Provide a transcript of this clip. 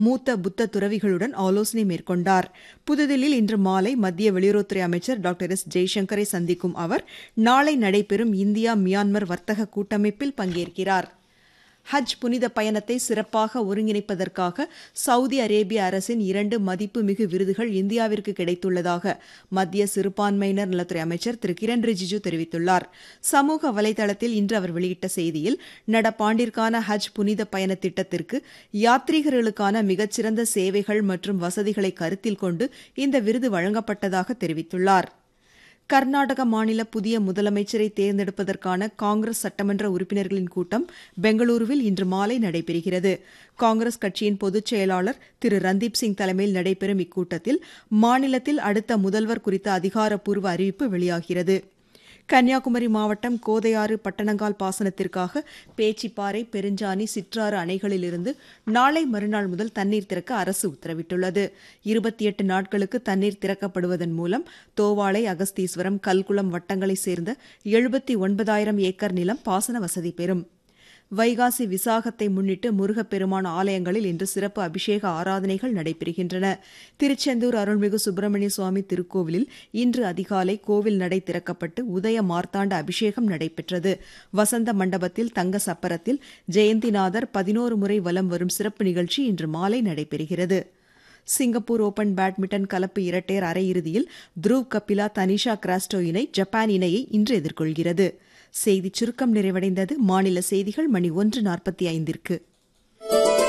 மூத்த புத்த துறவிகளுடன் ஆலோசனை மேற்கொண்டார் புதுதில்லியில் இன்று மாலை மத்திய வெளியுறவுத்துறை அமைச்சர் டாக்டர் எஸ் ஜெய்சங்கரை சந்திக்கும் அவர் நாளை நடைபெறும் இந்தியா மியான்மர் வர்த்தக கூட்டமைப்பில் பங்கேற்கிறார் ஹஜ் புனித பயணத்தை சிறப்பாக ஒருங்கிணைப்பதற்காக சவுதி அரேபிய அரசின் இரண்டு மதிப்புமிகு விருதுகள் இந்தியாவிற்கு கிடைத்துள்ளதாக மத்திய சிறுபான்மையினர் நலத்துறை அமைச்சர் திரு கிரண் ரிஜிஜு தெரிவித்துள்ளார் சமூக வலைதளத்தில் இன்று அவர் வெளியிட்ட செய்தியில் நடப்பாண்டிற்கான ஹஜ் புனித பயண திட்டத்திற்கு யாத்ரீகர்களுக்கான மிகச்சிறந்த சேவைகள் மற்றும் வசதிகளை கருத்தில் கொண்டு இந்த விருது வழங்கப்பட்டதாக தெரிவித்துள்ளார் கர்நாடக மாநில புதிய முதலமைச்சரை தேர்ந்தெடுப்பதற்கான காங்கிரஸ் சட்டமன்ற உறுப்பினர்களின் கூட்டம் பெங்களூருவில் இன்று மாலை நடைபெறுகிறது காங்கிரஸ் கட்சியின் பொதுச் செயலாளர் திரு ரந்தீப் சிங் தலைமையில் நடைபெறும் இக்கூட்டத்தில் மாநிலத்தில் அடுத்த முதல்வர் குறித்த அதிகாரப்பூர்வ அறிவிப்பு வெளியாகிறது கன்னியாகுமரி மாவட்டம் கோதையாறு பட்டணங்கால் பாசனத்திற்காக பேச்சிப்பாறை பெருஞ்சாணி சிற்றாறு அணைகளிலிருந்து நாளை மறுநாள் முதல் தண்ணீர் திறக்க அரசு உத்தரவிட்டுள்ளது இருபத்தி எட்டு நாட்களுக்கு தண்ணீர் திறக்கப்படுவதன் மூலம் தோவாளை அகஸ்தீஸ்வரம் கல்குளம் வட்டங்களைச் சேர்ந்த எழுபத்தி ஒன்பதாயிரம் ஏக்கர் நிலம் பாசன வசதி பெறும் வைகாசி விசாகத்தை முன்னிட்டு முருகப்பெருமான் ஆலயங்களில் இன்று சிறப்பு அபிஷேக ஆராதனைகள் நடைபெறுகின்றன திருச்செந்தூர் அருள்மிகு சுப்பிரமணிய சுவாமி திருக்கோவிலில் இன்று அதிகாலை கோவில் நடை திறக்கப்பட்டு உதய மார்த்தாண்ட அபிஷேகம் நடைபெற்றது வசந்த மண்டபத்தில் தங்க சப்பரத்தில் ஜெயந்திநாதர் பதினோரு முறை வலம் வரும் சிறப்பு நிகழ்ச்சி இன்று மாலை நடைபெறுகிறது சிங்கப்பூர் ஓபன் பேட்மிண்டன் கலப்பு இரட்டையர் அரையிறுதியில் த்ருவ் கபிலா தனிஷா கிராஸ்டோ இணை ஜப்பான் இணையை இன்று எதிர்கொள்கிறது செய்திச் சுருக்கம் நிறைவடைந்தது மாநில செய்திகள் மணி ஒன்று நாற்பத்தி ஐந்திற்கு